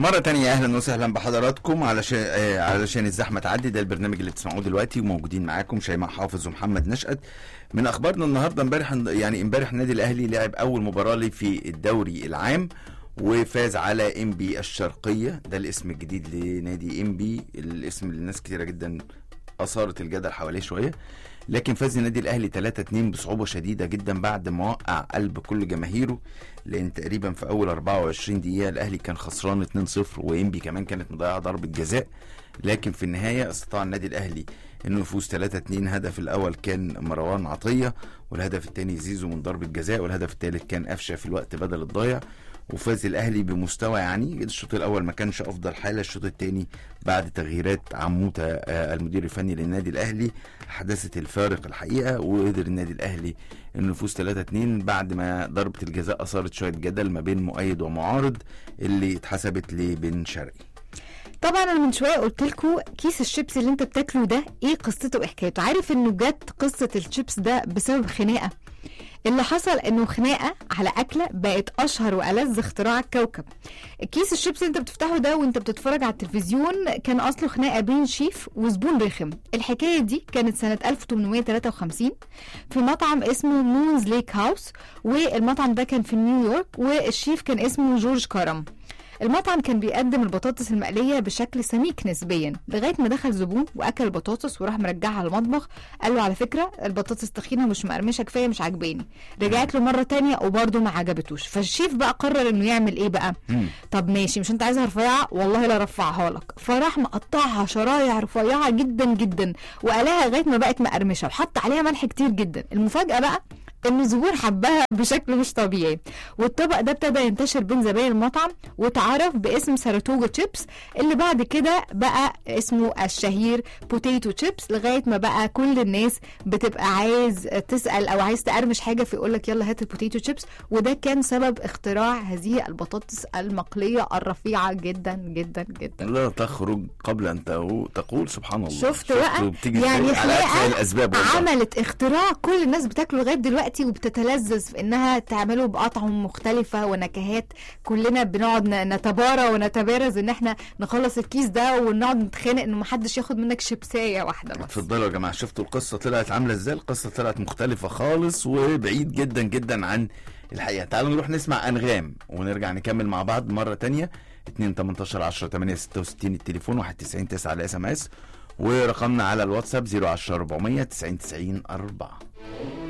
مرة تانية أهلا وسهلا بحضراتكم علشان آه علشان الزحمة تعدي ده البرنامج اللي بتسمعوه دلوقتي وموجودين معاكم شيماء حافظ ومحمد نشأت من أخبارنا النهاردة امبارح يعني امبارح النادي الأهلي لعب أول مباراة ليه في الدوري العام وفاز على ام بي الشرقية ده الاسم الجديد لنادي ام بي الاسم اللي الناس كتيرة جدا أثارت الجدل حواليه شوية لكن فاز النادي الاهلي 3-2 بصعوبه شديده جدا بعد ما وقع قلب كل جماهيره لان تقريبا في اول 24 دقيقه الاهلي كان خسران 2-0 وانبي كمان كانت مضيعه ضربه جزاء لكن في النهايه استطاع النادي الاهلي انه يفوز 3-2 الهدف الاول كان مروان عطيه والهدف الثاني زيزو من ضربه جزاء والهدف الثالث كان قفشه في الوقت بدل الضايع وفاز الاهلي بمستوى يعني الشوط الاول ما كانش افضل حاله الشوط الثاني بعد تغييرات عموته المدير الفني للنادي الاهلي حدثت الفارق الحقيقه وقدر النادي الاهلي انه يفوز 3 2 بعد ما ضربه الجزاء اثارت شويه جدل ما بين مؤيد ومعارض اللي اتحسبت لبن شرقي طبعا انا من شويه قلت لكم كيس الشيبس اللي انت بتاكله ده ايه قصته وحكايته عارف انه جت قصه الشيبس ده بسبب خناقه اللي حصل انه خناقه على اكله بقت اشهر والذ اختراع الكوكب كيس الشيبس اللي انت بتفتحه ده وانت بتتفرج على التلفزيون كان اصله خناقه بين شيف وزبون رخم الحكايه دي كانت سنه 1853 في مطعم اسمه مونز ليك هاوس والمطعم ده كان في نيويورك والشيف كان اسمه جورج كارم المطعم كان بيقدم البطاطس المقلية بشكل سميك نسبيا لغاية ما دخل زبون وأكل البطاطس وراح مرجعها المطبخ قال له على فكرة البطاطس تخينة ومش مقرمشة كفاية مش عاجباني رجعت له مرة تانية وبرضه ما عجبتوش فالشيف بقى قرر انه يعمل ايه بقى مم. طب ماشي مش انت عايزها رفيعة والله لا رفعها لك فراح مقطعها شرايح رفيعة جدا جدا وقلاها لغاية ما بقت مقرمشة وحط عليها ملح كتير جدا المفاجأة بقى ان الزبون حبها بشكل مش طبيعي والطبق ده ابتدى ينتشر بين زباين المطعم واتعرف باسم ساراتوجا تشيبس اللي بعد كده بقى اسمه الشهير بوتيتو تشيبس لغايه ما بقى كل الناس بتبقى عايز تسال او عايز تقرمش حاجه فيقول لك يلا هات البوتيتو تشيبس وده كان سبب اختراع هذه البطاطس المقليه الرفيعه جدا جدا جدا لا تخرج قبل ان تقو- تقول سبحان الله شفت بقى بتيجي يعني إزاي؟ على خناقة أتفه الاسباب والله. عملت اختراع كل الناس بتاكله لغايه دلوقتي وبتتلذذ في انها تعمله باطعم مختلفه ونكهات كلنا بنقعد ن- نتبارى ونتبارز ان احنا نخلص الكيس ده ونقعد نتخانق انه محدش ياخد منك شيبسايه واحده بس اتفضلوا يا جماعه شفتوا القصه طلعت عامله ازاي القصه طلعت مختلفه خالص وبعيد جدا جدا عن الحقيقه تعالوا نروح نسمع انغام ونرجع نكمل مع بعض مره تانية 2 18 10 8 66 التليفون 91 9 على اس ام اس ورقمنا على الواتساب 010 400 90 90 4